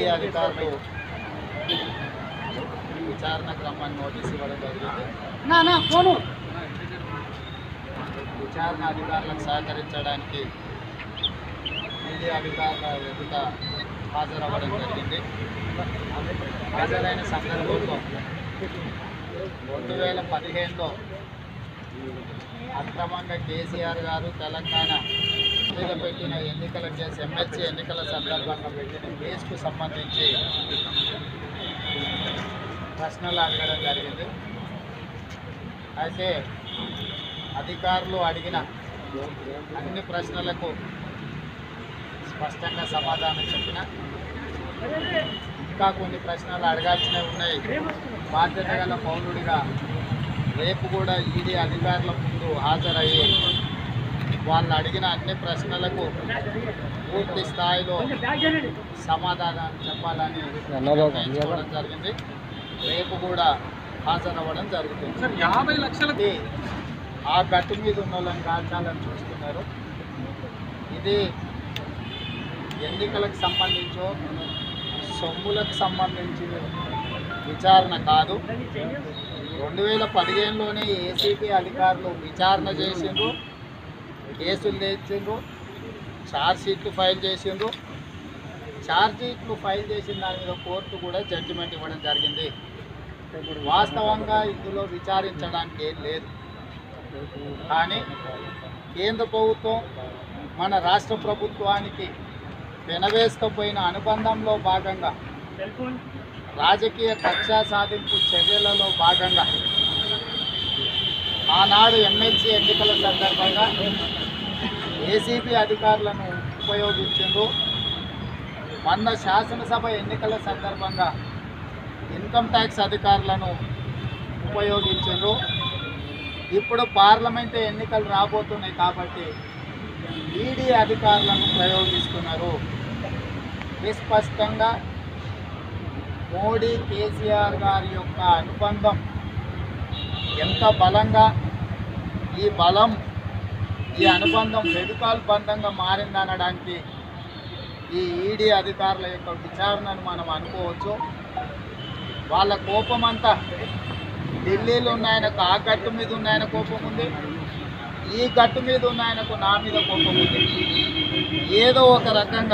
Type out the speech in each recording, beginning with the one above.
ED అధికారులు విచారణ క్రమాన్ని నోటీస్ ఇవ్వడం జరిగింది విచారణ అధికారులకు సహకరించడానికి ఈడీ అధికారుల ఎదుట హాజరవ్వడం జరిగింది హాజరైన సందర్భంలో రెండు వేల పదిహేనులో అక్రమంగా కేసీఆర్ గారు తెలంగాణ మీద పెట్టిన ఎన్నికల కేసు ఎమ్మెల్సీ ఎన్నికల సందర్భంగా పెట్టిన కేసుకు సంబంధించి ప్రశ్నలు అడగడం జరిగింది అయితే అధికారులు అడిగిన అన్ని ప్రశ్నలకు స్పష్టంగా సమాధానం చెప్పిన ఇంకా కొన్ని ప్రశ్నలు అడగాల్సినవి ఉన్నాయి బాధ్యత గల పౌరుడిగా రేపు కూడా ఈడీ అధికారుల ముందు హాజరయ్యి వాళ్ళు అడిగిన అన్ని ప్రశ్నలకు పూర్తి స్థాయిలో సమాధానం చెప్పాలని నిర్ణయించుకోవడం జరిగింది రేపు కూడా హాజరవ్వడం జరుగుతుంది యాభై లక్షల ఇది ఆ గట్టు మీద ఉన్న వాళ్ళని కాల్చాలని చూస్తున్నారు ఇది ఎన్నికలకు సంబంధించో సొమ్ములకు సంబంధించి విచారణ కాదు రెండు వేల పదిహేనులోనే ఏసీపీ అధికారులు విచారణ చేసిండ్రు కేసులు తెచ్చిండ్రు ఛార్జ్ షీట్లు ఫైల్ చేసిండ్రు ఛార్జ్ షీట్లు ఫైల్ చేసిన దాని మీద కోర్టు కూడా జడ్జిమెంట్ ఇవ్వడం జరిగింది వాస్తవంగా ఇందులో విచారించడానికి ఏం లేదు కానీ కేంద్ర ప్రభుత్వం మన రాష్ట్ర ప్రభుత్వానికి పెనవేసుకపోయిన అనుబంధంలో భాగంగా రాజకీయ కక్షా సాధింపు చర్యలలో భాగంగా ఆనాడు ఎమ్మెల్సీ ఎన్నికల సందర్భంగా ఏసీబీ అధికారులను ఉపయోగించిండ్రు మొన్న శాసనసభ ఎన్నికల సందర్భంగా ఇన్కమ్ ట్యాక్స్ అధికారులను ఉపయోగించారు ఇప్పుడు పార్లమెంట్ ఎన్నికలు రాబోతున్నాయి కాబట్టి ఈడీ అధికారులను ప్రయోగిస్తున్నారు విస్పష్టంగా మోడీ కేసీఆర్ గారి యొక్క అనుబంధం ఎంత బలంగా ఈ బలం ఈ అనుబంధం మెడికల్ బంధంగా మారిందనడానికి ఈ ఈడీ అధికారుల యొక్క విచారణను మనం అనుకోవచ్చు వాళ్ళ కోపం అంతా ఢిల్లీలో ఉన్న ఆయనకు ఆ గట్టు మీద ఉన్న ఆయన కోపం ఉంది ఈ గట్టు మీద ఉన్న ఆయనకు నా మీద కోపం ఉంది ఏదో ఒక రకంగా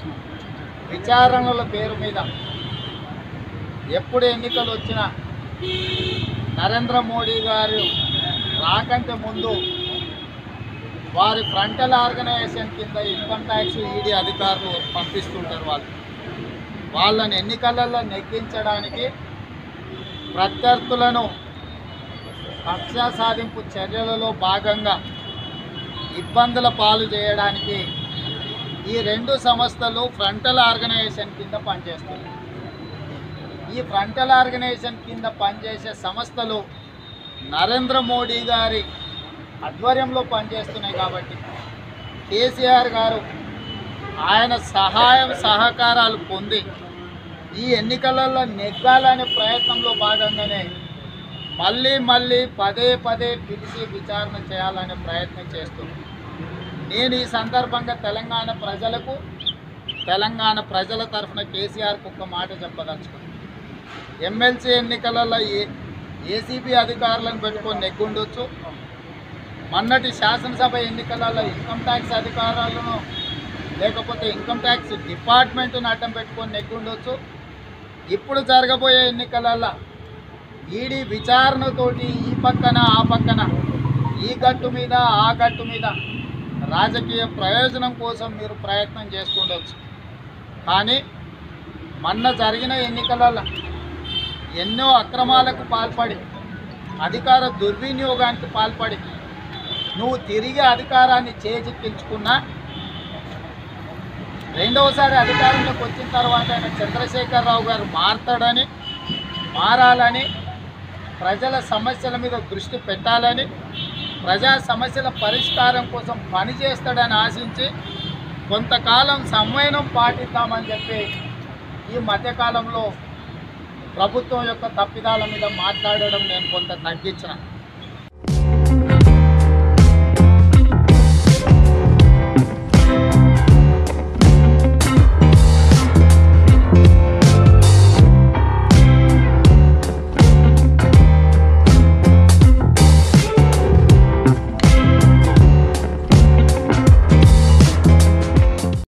విచారణల పేరు మీద ఎప్పుడు ఎన్నికలు వచ్చినా నరేంద్ర మోడీ గారు రాకంటే ముందు వారి ఫ్రంటల్ ఆర్గనైజేషన్ కింద ఇన్కమ్ ట్యాక్స్ ఈడీ అధికారులు పంపిస్తుంటారు వాళ్ళు వాళ్ళని ఎన్నికలలో నెగ్గించడానికి ప్రత్యర్థులను కక్షా సాధింపు చర్యలలో భాగంగా ఇబ్బందుల పాలు చేయడానికి ఈ రెండు సంస్థలు ఫ్రంటల్ ఆర్గనైజేషన్ కింద పనిచేస్తుంది ఈ ఫ్రంటల్ ఆర్గనైజేషన్ కింద పనిచేసే సంస్థలు నరేంద్ర మోడీ గారి ఆధ్వర్యంలో పనిచేస్తున్నాయి కాబట్టి కేసీఆర్ గారు ఆయన సహాయం సహకారాలు పొంది ఈ ఎన్నికలలో నెగ్గాలనే ప్రయత్నంలో భాగంగానే మళ్ళీ మళ్ళీ పదే పదే పిలిచి విచారణ చేయాలనే ప్రయత్నం చేస్తుంది నేను ఈ సందర్భంగా తెలంగాణ ప్రజలకు తెలంగాణ ప్రజల తరఫున కేసీఆర్కి ఒక మాట చెప్పదలుచుకున్నాను ఎమ్మెల్సీ ఎన్నికలలో ఏ ఏసీబీ అధికారులను పెట్టుకొని నెగ్గుండొచ్చు మొన్నటి శాసనసభ ఎన్నికలలో ఇన్కమ్ ట్యాక్స్ అధికారులను లేకపోతే ఇన్కమ్ ట్యాక్స్ డిపార్ట్మెంట్ను అడ్డం పెట్టుకొని నెగ్గుండొచ్చు ఇప్పుడు జరగబోయే ఎన్నికలలో ఈడీ విచారణతోటి ఈ పక్కన ఆ పక్కన ఈ గట్టు మీద ఆ గట్టు మీద రాజకీయ ప్రయోజనం కోసం మీరు ప్రయత్నం చేస్తుండొచ్చు కానీ మొన్న జరిగిన ఎన్నికలలో ఎన్నో అక్రమాలకు పాల్పడి అధికార దుర్వినియోగానికి పాల్పడి నువ్వు తిరిగి అధికారాన్ని చేజిక్కించుకున్నా రెండవసారి అధికారంలోకి వచ్చిన తర్వాత ఆయన చంద్రశేఖరరావు గారు మారతాడని మారాలని ప్రజల సమస్యల మీద దృష్టి పెట్టాలని ప్రజా సమస్యల పరిష్కారం కోసం పనిచేస్తాడని ఆశించి కొంతకాలం సంవయనం పాటిద్దామని చెప్పి ఈ మధ్యకాలంలో ప్రభుత్వం యొక్క తప్పిదాల మీద మాట్లాడడం నేను కొంత తగ్గించిన